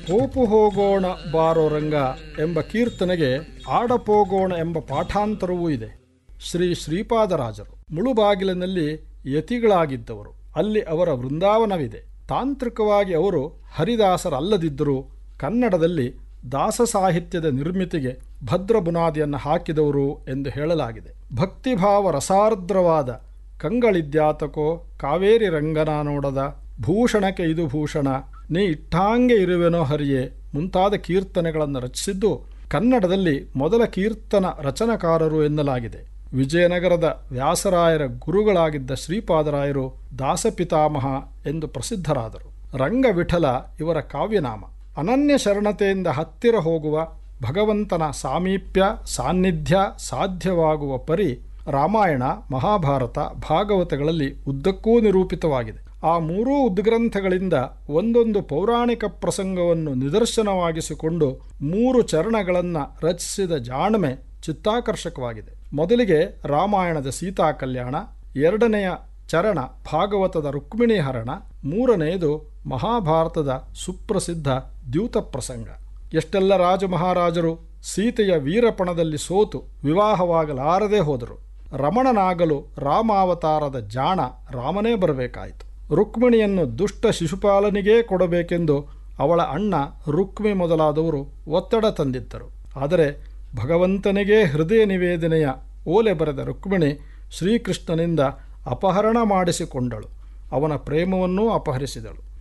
pope ಹೋಗೋಣ ಬಾರೋ ರಂಗ ಎಂಬ ಕೀರ್ತನೆಗೆ ಆಡಪೋಗೋಣ ಎಂಬ ಪಾಠಾಂತರವೂ ಇದೆ ಶ್ರೀ ಶ್ರೀಪಾದರಾಜರು ಮುಳುಬಾಗಿಲಿನಲ್ಲಿ ಯತಿಗಳಾಗಿದ್ದವರು ಅಲ್ಲಿ ಅವರ ವೃಂದಾವನವಿದೆ ತಾಂತ್ರಿಕವಾಗಿ ಅವರು ಹರಿದಾಸರಲ್ಲದಿದ್ದರೂ ಕನ್ನಡದಲ್ಲಿ ದಾಸ ಸಾಹಿತ್ಯದ ನಿರ್ಮಿತಿಗೆ ಭದ್ರ ಬುನಾದಿಯನ್ನು ಹಾಕಿದವರು ಎಂದು ಹೇಳಲಾಗಿದೆ ಭಕ್ತಿಭಾವ ರಸಾರ್ದ್ರವಾದ ಕಂಗಳಿದ್ಯಾತಕೋ ಕಾವೇರಿ ರಂಗನ ನೋಡದ ಭೂಷಣಕ್ಕೆ ಇದು ಭೂಷಣ ನೀ ಇಟ್ಟಾಂಗೆ ಇರುವೆನೋ ಹರಿಯೇ ಮುಂತಾದ ಕೀರ್ತನೆಗಳನ್ನು ರಚಿಸಿದ್ದು ಕನ್ನಡದಲ್ಲಿ ಮೊದಲ ಕೀರ್ತನ ರಚನಕಾರರು ಎನ್ನಲಾಗಿದೆ ವಿಜಯನಗರದ ವ್ಯಾಸರಾಯರ ಗುರುಗಳಾಗಿದ್ದ ಶ್ರೀಪಾದರಾಯರು ದಾಸಪಿತಾಮಹ ಎಂದು ಪ್ರಸಿದ್ಧರಾದರು ರಂಗವಿಠಲ ಇವರ ಕಾವ್ಯನಾಮ ಅನನ್ಯ ಶರಣತೆಯಿಂದ ಹತ್ತಿರ ಹೋಗುವ ಭಗವಂತನ ಸಾಮೀಪ್ಯ ಸಾನ್ನಿಧ್ಯ ಸಾಧ್ಯವಾಗುವ ಪರಿ ರಾಮಾಯಣ ಮಹಾಭಾರತ ಭಾಗವತಗಳಲ್ಲಿ ಉದ್ದಕ್ಕೂ ನಿರೂಪಿತವಾಗಿದೆ ಆ ಮೂರೂ ಉದ್ಗ್ರಂಥಗಳಿಂದ ಒಂದೊಂದು ಪೌರಾಣಿಕ ಪ್ರಸಂಗವನ್ನು ನಿದರ್ಶನವಾಗಿಸಿಕೊಂಡು ಮೂರು ಚರಣಗಳನ್ನು ರಚಿಸಿದ ಜಾಣ್ಮೆ ಚಿತ್ತಾಕರ್ಷಕವಾಗಿದೆ ಮೊದಲಿಗೆ ರಾಮಾಯಣದ ಸೀತಾ ಕಲ್ಯಾಣ ಎರಡನೆಯ ಚರಣ ಭಾಗವತದ ರುಕ್ಮಿಣಿ ಹರಣ ಮೂರನೆಯದು ಮಹಾಭಾರತದ ಸುಪ್ರಸಿದ್ಧ ದ್ಯೂತ ಪ್ರಸಂಗ ಎಷ್ಟೆಲ್ಲ ರಾಜ ಮಹಾರಾಜರು ಸೀತೆಯ ವೀರಪಣದಲ್ಲಿ ಸೋತು ವಿವಾಹವಾಗಲಾರದೆ ಹೋದರು ರಮಣನಾಗಲು ರಾಮಾವತಾರದ ಜಾಣ ರಾಮನೇ ಬರಬೇಕಾಯಿತು ರುಕ್ಮಿಣಿಯನ್ನು ದುಷ್ಟ ಶಿಶುಪಾಲನಿಗೇ ಕೊಡಬೇಕೆಂದು ಅವಳ ಅಣ್ಣ ರುಕ್ಮಿ ಮೊದಲಾದವರು ಒತ್ತಡ ತಂದಿದ್ದರು ಆದರೆ ಭಗವಂತನಿಗೇ ಹೃದಯ ನಿವೇದನೆಯ ಓಲೆ ಬರೆದ ರುಕ್ಮಿಣಿ ಶ್ರೀಕೃಷ್ಣನಿಂದ ಅಪಹರಣ ಮಾಡಿಸಿಕೊಂಡಳು ಅವನ ಪ್ರೇಮವನ್ನೂ ಅಪಹರಿಸಿದಳು